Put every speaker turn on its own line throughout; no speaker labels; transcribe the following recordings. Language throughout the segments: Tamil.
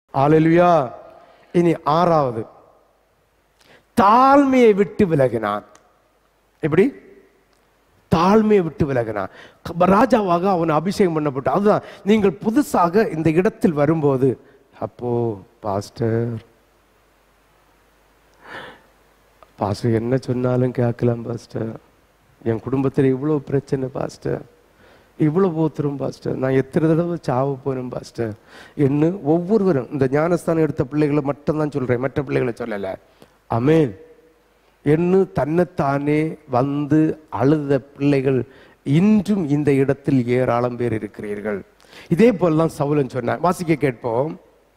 ஆலலுயா இனி ஆறாவது தாழ்மையை விட்டு விலகினான் எப்படி தாழ்மையை விட்டு விலகினான் க- ராஜாவாக அவன் அபிஷேகம் பண்ணப்பட்டு அதுதான் நீங்கள் புதுசாக இந்த இடத்தில் வரும்போது அப்போ பாஸ்டர் பாஸ்டர் என்ன சொன்னாலும் கேட்கலாம் பாஸ்டர் என் குடும்பத்தில் இவ்வளோ பிரச்சனை பாஸ்டர் இவ்வளோ போத்துரும் பாஸ்டர் நான் எத்தனை தடவை சாவ போறேன் பாஸ்டர் என்ன ஒவ்வொருவரும் இந்த ஞானஸ்தானம் எடுத்த பிள்ளைகளை மட்டும்தான் சொல்றேன் மற்ற பிள்ளைகளை சொல்லலை அமேன் என்று தன்னைத்தானே வந்து அழுத பிள்ளைகள் இன்றும் இந்த இடத்தில் ஏராளம் பேர் இருக்கிறீர்கள் இதே போலதான் சவுலன் சொன்னார் வாசிக்க கேட்போம்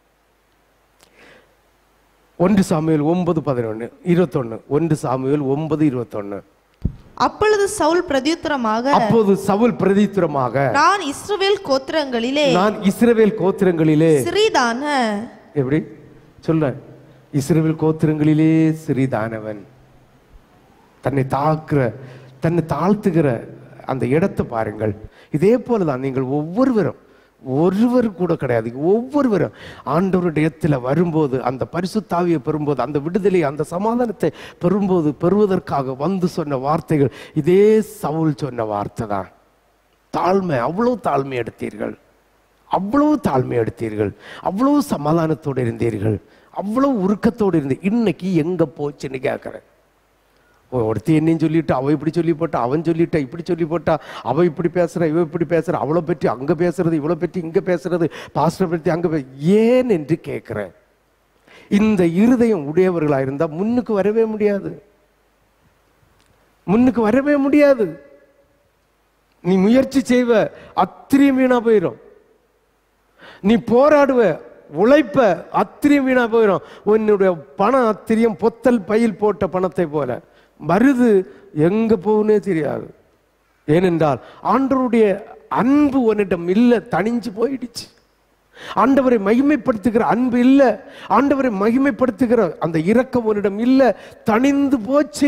ஒன்று சாமுவேல் ஒன்பது பதினொன்று இருபத்தொன்னு ஒன்று சாமுவேல் ஒன்பது இருபத்தொன்னு
அப்பொழுது சவுல் பிரதியுத்தரமாக
அப்போது சவுல் பிரதித்துரமாக
நான் இஸ்ரவேல் கோத்திரங்களிலே
நான் இஸ்ரவேல் கோத்திரங்களிலே
சிறிதான
எப்படி சொல்ல இஸ்ரவேல் கோத்திரங்களிலே சிறிதானவன் தன்னை தாக்குற தன்னை தாழ்த்துகிற அந்த இடத்தை பாருங்கள் இதே போலதான் நீங்கள் ஒவ்வொருவரும் ஒருவர் கூட கிடையாது ஒவ்வொருவரும் ஆண்டவருடைய இடத்துல வரும்போது அந்த பரிசுத்தாவியை பெறும்போது அந்த விடுதலை அந்த சமாதானத்தை பெறும்போது பெறுவதற்காக வந்து சொன்ன வார்த்தைகள் இதே சவுல் சொன்ன வார்த்தை தான் தாழ்மை அவ்வளவு தாழ்மை எடுத்தீர்கள் அவ்வளவு தாழ்மை எடுத்தீர்கள் அவ்வளவு சமாதானத்தோடு இருந்தீர்கள் அவ்வளவு உருக்கத்தோடு இருந்து இன்னைக்கு எங்க போச்சுன்னு கேட்கிறேன் ஒருத்தி என்னையும் சொல்லிட்டு அவ இப்படி சொல்லி போட்டா அவன் சொல்லிட்டா இப்படி சொல்லி போட்டா அவ இப்படி பேசுறா இவ இப்படி பேசுறா அவளை பற்றி அங்க பேசுறது இவளை பற்றி இங்க பேசுறது பாஸ்டர் பற்றி அங்க பே- ஏன் என்று கேட்கிறேன் இந்த இருதயம் உடையவர்களா இருந்தா முன்னுக்கு வரவே முடியாது முன்னுக்கு வரவே முடியாது நீ முயற்சி செய்வ அத்திரியம் வீணா போயிடும் நீ போராடுவ உழைப்ப அத்திரியம் வீணா போயிடும் உன்னுடைய பணம் அத்திரியம் பொத்தல் பையில் போட்ட பணத்தை போல வருது எங்க போகுனே தெரியாது ஏனென்றால் ஆண்டவருடைய அன்பு உன்னிடம் இல்ல தணிஞ்சு போயிடுச்சு ஆண்டவரை மகிமைப்படுத்துகிற அன்பு இல்ல ஆண்டவரை மகிமைப்படுத்துகிற அந்த இரக்கம் உன்னிடம் இல்ல தணிந்து போச்சு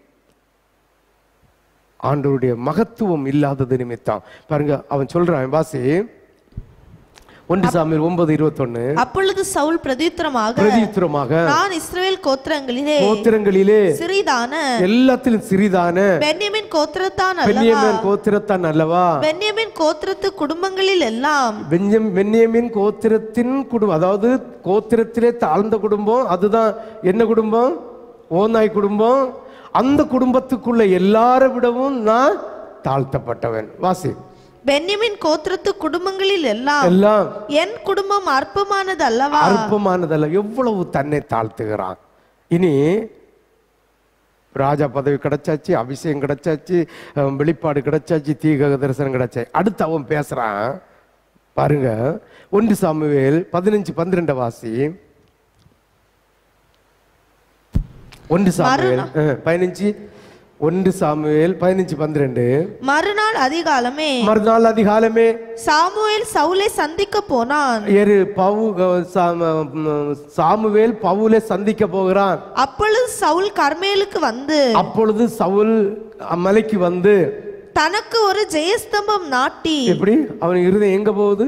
ஆண்டவருடைய மகத்துவம் இல்லாதது நிமித்தம் பாருங்க அவன் சொல்றான் வாசி ஒன்று சாமியில் ஒன்பது இருபத்தொன்னு
அப்பொழுது சவுல் பிரதியுத்தரமாக
பிரதித்திரமாக
நான் இஸ்ரவேல் கோத்திரங்களிலே
கோத்திரங்களிலே
சிறிதான
எல்லாத்திலும் சிறிதான
பென்யமின் கோத்திரத்தான் அல்லவா
பென்னியமேன் கோத்திரத்தான் அல்லவா
பென்யமின் கோத்திரத்து குடும்பங்களில் எல்லாம்
பென்யம் பென்னியமின் கோத்திரத்தின் குடும்பம் அதாவது கோத்திரத்திலே தாழ்ந்த குடும்பம் அதுதான் என்ன குடும்பம் ஓநாய் குடும்பம் அந்த குடும்பத்துக்குள்ள எல்லாரை விடவும் நான் தாழ்த்தப்பட்டவன் வாசி
பென்யமின் கோத்திரத்து குடும்பங்களில் எல்லாம்
எல்லாம்
என் குடும்பம் அற்பமானது அல்லவா
அற்பமானதல்ல எவ்வளவு தன்னை தாழ்த்துகிறான் இனி ராஜா பதவி கிடைச்சாச்சு அபிஷேகம் கிடைச்சாச்சு அஹ், வெளிப்பாடு கிடைச்சாச்சு தீக தரிசனம் கிடைச்சாச்சு அடுத்து அவன் பேசுறான் பாருங்க ஒன்று சாமுவேல் பதினஞ்சு பன்னிரெண்டு வாசி ஒன்று சாமுவேல் அஹ், பதினஞ்சு ஒன்று சாமுவேல் பதினஞ்சு பன்னிரெண்டு
மறுநாள் அதிகாலமே
மறுநாள் அதிகாலமே
சாமுவேல் சவுலை சந்திக்க போனான்
எரு பவு சாம- ம், சாமுவேல் பவுலை சந்திக்க போகிறான்
அப்பொழுது சவுல் கர்மேலுக்கு வந்து
அப்பொழுது சவுல் மலைக்கு வந்து
தனக்கு ஒரு ஜெயஸ்தம்பம் நாட்டி
எப்படி அவன் இருதயம் எங்க போகுது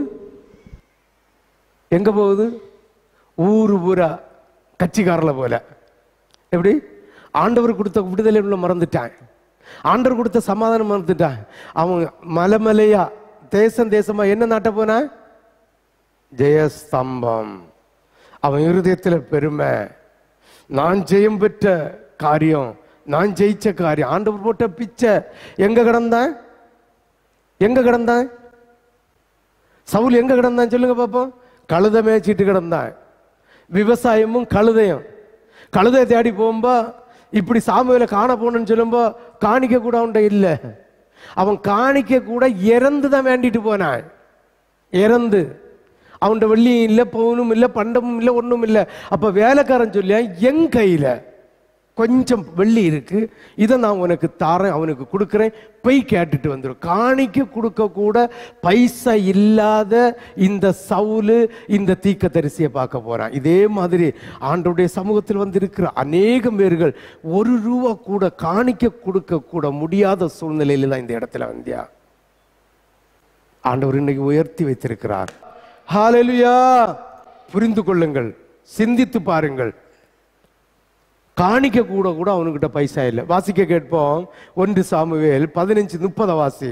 எங்க போகுது ஊரு ஊரா கட்சிக்காரல போல எப்படி ஆண்டவர் கொடுத்த விடுதலை உள்ள மறந்துட்டான் ஆண்டவர் கொடுத்த சமாதானம் மறந்துட்டான் அவன் மலை மலையா தேசம் தேசமா என்ன நாட்ட போனான் ஜெயஸ்தம்பம் அவன் இருதயத்துல பெருமை நான் ஜெயம் பெற்ற காரியம் நான் ஜெயிச்ச காரியம் ஆண்டவர் போட்ட பிச்சை எங்க கிடந்தான் எங்க கிடந்தான் சவுல் எங்க கிடந்தான் சொல்லுங்க பாப்போம் கழுதை மேய்ச்சிட்டு கிடந்தான் விவசாயமும் கழுதையும் கழுதை தேடி போகும்போ இப்படி சாமுவேல காண போகணும்னு சொல்லும்போ காணிக்க கூட அவன்கிட்ட இல்லை அவன் காணிக்க கூட இறந்து தான் வேண்டிட்டு போனான் இறந்து அவன்கிட்ட வெள்ளியும் இல்லை பவுனும் இல்லை பண்டமும் இல்லை ஒன்றும் இல்லை அப்போ வேலைக்காரன் சொல்லியா என் கையில் கொஞ்சம் வெள்ளி இருக்கு இதை நான் உனக்கு தாரேன் அவனுக்கு கொடுக்குறேன் போய் கேட்டுட்டு வந்துடும் காணிக்க கொடுக்க கூட பைசா இல்லாத இந்த சவுலு இந்த தீக்க தரிசியை பார்க்க போறான் இதே மாதிரி ஆண்டோடைய சமூகத்தில் வந்து இருக்கிற அநேகம் பேர்கள் ஒரு ரூபா கூட காணிக்க கொடுக்க கூட முடியாத சூழ்நிலையில தான் இந்த இடத்துல வந்தியா ஆண்டவர் இன்னைக்கு உயர்த்தி வைத்திருக்கிறார் ஹalleluya புரிந்து கொள்ளுங்கள் சிந்தித்து பாருங்கள் காணிக்க கூட கூட அவனுக்கிட்ட பைசா இல்லை வாசிக்க கேட்போம் ஒன்று சாமுவேல் பதினஞ்சு முப்பது வாசி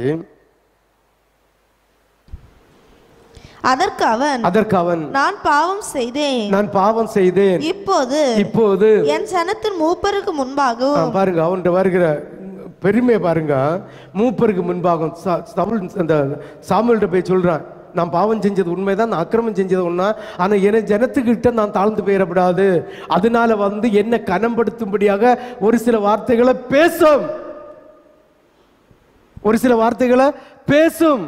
அதற்கு அவன்
அதற்கு அவன்
நான் பாவம் செய்தேன்
நான் பாவம் செய்தேன்
இப்போது
இப்போது
என் ஜனத்தின் மூப்பருக்கு
ஆ,
முன்பாகவும்
பாருங்க அவன்கிட்ட வருகிற பெருமை பாருங்க மூப்பருக்கு முன்பாக ச- சவுல் அந்த சாமுவேல்கிட்ட போய் சொல்றான் நான் பாவம் செஞ்சது உண்மைதான் நான் அக்கிரமம் செஞ்சது உண்மை ஆனா என ஜனத்துக்கிட்ட நான் தாழ்ந்து போயிடக்கூடாது அதனால வந்து என்ன கனம்படுத்தும்படியாக ஒரு சில வார்த்தைகளை பேசும் ஒரு சில வார்த்தைகளை பேசும்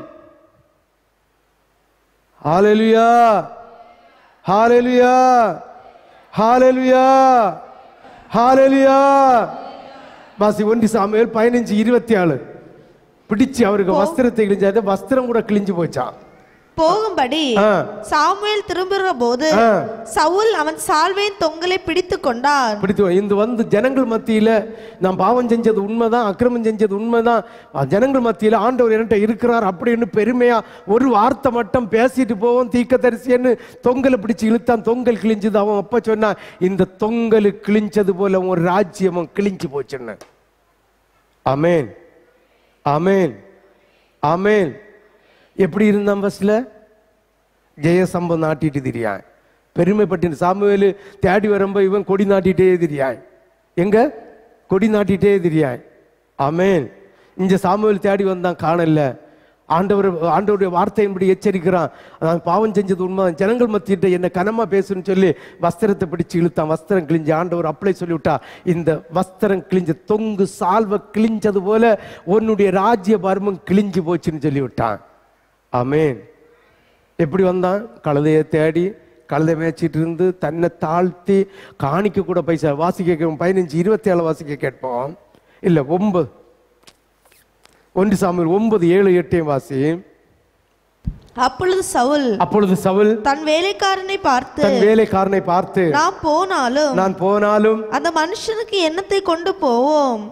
ஹalleluya ஹalleluya ஹalleluya ஹalleluya வாசி ஒன்றி சாமுவேல் பதினஞ்சு இருபத்தி ஆறு பிடிச்சு அவருக்கு வஸ்திரத்தை கிழிஞ்சாது வஸ்திரம் கூட கிழிஞ்சு போச்சான்
போகும்படி
ஆ.
சாமுவேல் திரும்புகிற போது
ஆ.
சவுல் அவன் சால்வையின் தொங்கலை பிடித்து கொண்டான்
பிடித்து இந்த வந்து ஜனங்கள் மத்தியில நான் பாவம் செஞ்சது உண்மைதான் அக்கிரமம் செஞ்சது உண்மைதான் அஹ் ஜனங்கள் மத்தியில ஆண்டவர் என்கிட்ட இருக்கிறார் அப்படின்னு பெருமையா ஒரு வார்த்தை மட்டும் பேசிட்டு போவோம் தீக்கதரிசின்னு தொங்கலை பிடிச்சு இழுத்தான் தொங்கல் கிழிஞ்சது அவன் அப்ப சொன்னான் இந்த தொங்கல் கிழிஞ்சது போல ஒரு ராஜ்யமும் கிழிஞ்சு போச்சுன்னு அமேன் அமேன் அமேன் எப்படி இருந்தான் பஸ்ல ஜெயசம்பம் நாட்டிட்டு திரியான் பெருமைப்பட்டு சாமுவேலு தேடி வரும்போது இவன் கொடி நாட்டிட்டே திரியான் எங்க கொடி நாட்டிட்டே திரியான் ஆமென் இங்க சாமுவேல் தேடி வந்தான் காணல ஆண்டவர் ஆண்டவருடைய வார்த்தையின்படி எச்சரிக்கிறான் நான் பாவம் செஞ்சது உண்மை ஜனங்கள் மத்தியிட்ட என்ன கனமா பேசுன்னு சொல்லி வஸ்திரத்தை பிடிச்சு இழுத்தான் வஸ்திரம் கிழிஞ்சு ஆண்டவர் அப்ளை சொல்லிவிட்டா இந்த வஸ்திரம் கிழிஞ்ச தொங்கு சால்வை கிழிஞ்சது போல உன்னுடைய ராஜ்ய பர்மம் கிழிஞ்சு போச்சுன்னு சொல்லி விட்டான் ஆமென் எப்படி வந்தான் கழுதையை தேடி கழுதை மேய்ச்சிட்டு இருந்து தன்னை தாழ்த்தி காணிக்க கூட பைசா வாசிக்க கேட்போம் பதினஞ்சு இருபத்தி ஏழு வாசிக்க கேட்போம் இல்ல ஒன்பது ஒன்று சாமியில் ஒன்பது ஏழு எட்டையும் வாசி
அப்பொழுது சவுல்
அப்பொழுது சவுல்
தன் வேலைக்காரனை பார்த்து
தன் வேலைக்காரனை பார்த்து
நான் போனாலும்
நான் போனாலும்
அந்த மனுஷனுக்கு எண்ணத்தை கொண்டு போவோம்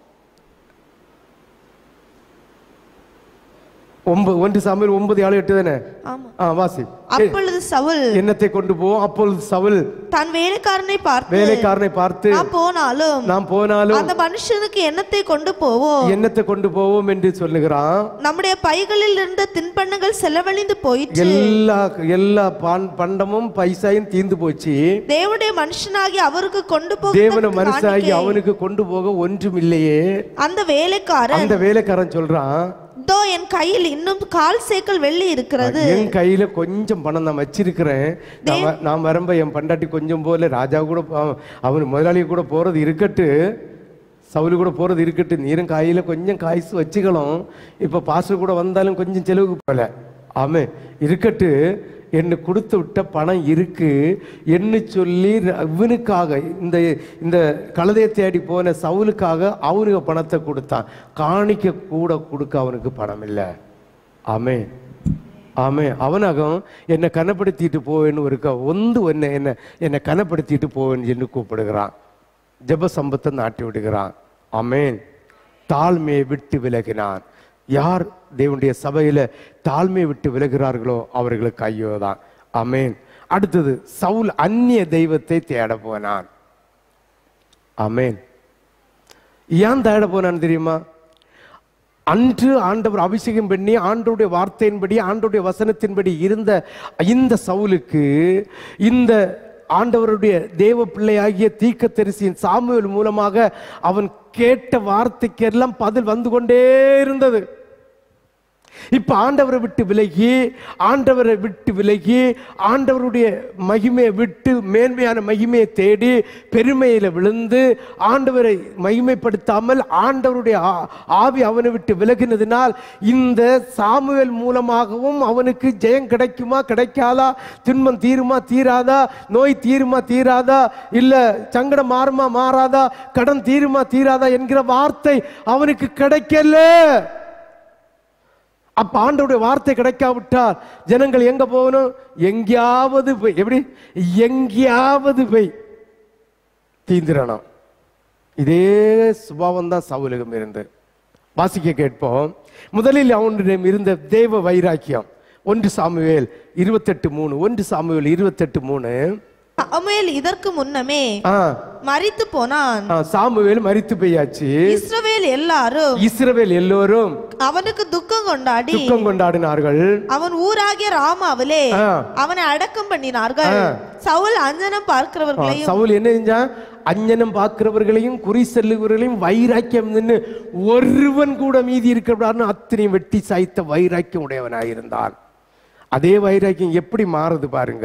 ஒன்பது ஒன்று சாமியில் ஒன்பது ஏழு எட்டு தானே
ஆமா
ஆ வாசி
அப்பொழுது சவுல்
எண்ணத்தை கொண்டு போவோம் அப்பொழுது சவுல்
தன் வேலைக்காரனை பார்த்து
வேலைக்காரனை பார்த்து
நான் போனாலும்
நான் போனாலும்
அந்த மனுஷனுக்கு எண்ணத்தை கொண்டு போவோம்
எண்ணத்தை கொண்டு போவோம் என்று சொல்லுகிறான்
நம்முடைய பைகளில் இருந்த தின்பண்டங்கள் செலவழிந்து போயிற்று
எல்லா எல்லா பான் பண்டமும் பைசாயும் தீந்து போச்சு
தேவனுடைய மனுஷனாகி அவருக்கு கொண்டு
தேவன
போக
மனசாகி அவனுக்கு கொண்டு போக ஒன்றும் இல்லையே
அந்த வேலைக்காரன்
அந்த வேலைக்காரன் சொல்றான்
இதோ என் கையில் இன்னும் கால் சேக்கல் வெள்ளி இருக்கிறது
என் கையில கொஞ்சம் பணம் நான் வச்சிருக்கிறேன் நான் வ- நான் வரும்ப என் பண்டாட்டி கொஞ்சம் போல ராஜா கூட போ- அவன் முதலாளி கூட போறது இருக்கட்டு சவுலு கூட போறது இருக்கட்டு நீரும் கையில கொஞ்சம் காய்ச்சி வச்சுக்கலாம் இப்ப பாசு கூட வந்தாலும் கொஞ்சம் செலவுக்கு போல ஆமே இருக்கட்டு என்ன கொடுத்து விட்ட பணம் இருக்கு என்ன சொல்லி ர- இவனுக்காக இந்த இந்த கழுதையை தேடி போன சவுலுக்காக அவனுக்கு பணத்தை கொடுத்தான் காணிக்க கூட கொடுக்க அவனுக்கு பணம் இல்லை ஆமே ஆமே அவனகம் என்னை கனப்படுத்திட்டு போவேன்னு இருக்க ஒந்து என்ன என்ன என்னை கனப்படுத்திட்டு போவேன்னு சொல்லி கூப்பிடுகிறான் ஜெப சம்பத்தை நாட்டி விடுகிறான் ஆமேன் தாழ்மையை விட்டு விலகினான் யார் தேவனுடைய சபையில தாழ்மையை விட்டு விலகிறார்களோ அவர்களுக்கு ஐயோதான் ஆமேன் அடுத்தது சவுல் அந்நிய தெய்வத்தை தேட போனான் ஆமேன் ஏன் தேட போனான் தெரியுமா அன்று ஆண்டவர் அபிஷேகம் பண்ணி ஆண்டவருடைய வார்த்தையின்படி ஆண்டவருடைய வசனத்தின்படி இருந்த இந்த சவுலுக்கு இந்த ஆண்டவருடைய தேவ பிள்ளையாகிய தீக்கத்தரிசியின் சாமுவேல் மூலமாக அவன் கேட்ட வார்த்தைக்கெல்லாம் பதில் வந்து கொண்டே இருந்தது இப்ப ஆண்டவரை விட்டு விலகி ஆண்டவரை விட்டு விலகி ஆண்டவருடைய மகிமையை விட்டு மேன்மையான மகிமையை தேடி பெருமையில விழுந்து ஆண்டவரை மகிமைப்படுத்தாமல் ஆண்டவருடைய ஆ- ஆவி அவனை விட்டு விலகினதினால் இந்த சாமுவேல் மூலமாகவும் அவனுக்கு ஜெயம் கிடைக்குமா கிடைக்காதா துன்பம் தீருமா தீராதா நோய் தீருமா தீராதா இல்ல சங்கடம் மாறுமா மாறாதா கடன் தீருமா தீராதா என்கிற வார்த்தை அவனுக்கு கிடைக்கல அப்ப ஆண்டவருடைய வார்த்தை கிடைக்காவிட்டால் ஜனங்கள் எங்க போகணும் எங்கேயாவது போய் எப்படி எங்கேயாவது போய் தீந்திரணும் இதே சுபாவம் தான் சவுலகம் இருந்து வாசிக்க கேட்போம் முதலில் அவனிடம் இருந்த தேவ வைராக்கியம் ஒன்று சாமுவேல் இருபத்தெட்டு மூணு ஒன்று சாமுவேல் இருபத்தெட்டு மூணு
சாமுவேல் இதற்கு முன்னமே
ஆ
மரித்து போனான்
ஆ, சாமுவேல் மரித்து போயாச்சு
இஸ்ரவேல் எல்லாரும்
இஸ்ரவேல் எல்லோரும்
அவனுக்கு துக்கம் கொண்டாடி
துக்கம் கொண்டாடினார்கள்
அவன் ஊராகிய ராமாவிலே
ஆ.
அவனை அடக்கம் பண்ணினார்கள் சவுல் அஞ்சனம் பார்க்கிறவர்களையும்
சவுல் என்ன செஞ்சான் அஞ்சனம் பார்க்கிறவர்களையும் குறி செல்லுகிறவர்களையும் வைராக்கியம் நின்று ஒருவன் கூட மீதி இருக்கிறார்னு அத்தனையும் வெட்டி சாய்த்த வைராக்கியம் உடையவனாயிருந்தான் அதே வைராக்கியம் எப்படி மாறுது பாருங்க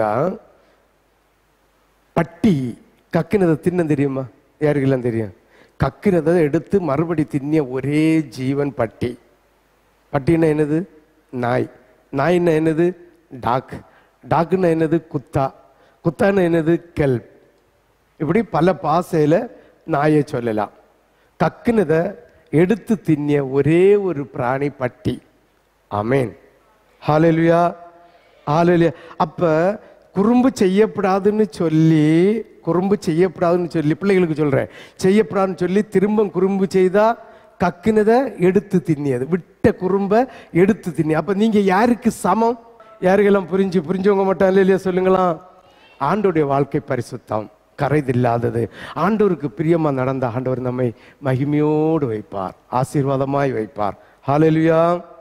பட்டி கக்கினதை தின்ன தெரியுமா யாருக்கெல்லாம் தெரியும் கக்கினதை எடுத்து மறுபடி தின்னிய ஒரே ஜீவன் பட்டி பட்டின்னா என்னது நாய் நாய்னா என்னது டாக் டாக்குன்னா என்னது குத்தா குத்தான்னா என்னது கெல்ப் இப்படி பல பாசையில நாயை சொல்லலாம் கக்குனதை எடுத்து தின்னிய ஒரே ஒரு பிராணி பட்டி ஆமேன் ஹalleluya ஹalleluya அப்ப குறும்பு செய்யப்படாதுன்னு சொல்லி குறும்பு செய்யப்படாதுன்னு சொல்லி பிள்ளைகளுக்கு சொல்றேன் செய்யப்படாதுன்னு சொல்லி திரும்ப குறும்பு செய்தா கக்குனதை எடுத்து தின்னியது விட்ட குறும்ப எடுத்து தின்னி அப்ப நீங்க யாருக்கு சமம் யாருக்கெல்லாம் புரிஞ்சு புரிஞ்சவங்க மட்டும் இல்லையா சொல்லுங்களாம் ஆண்டோடைய வாழ்க்கை பரிசுத்தம் கரைதில்லாதது ஆண்டவருக்கு பிரியமா நடந்த ஆண்டவர் நம்மை மகிமையோடு வைப்பார் ஆசீர்வாதமாய் வைப்பார் ஹalleluya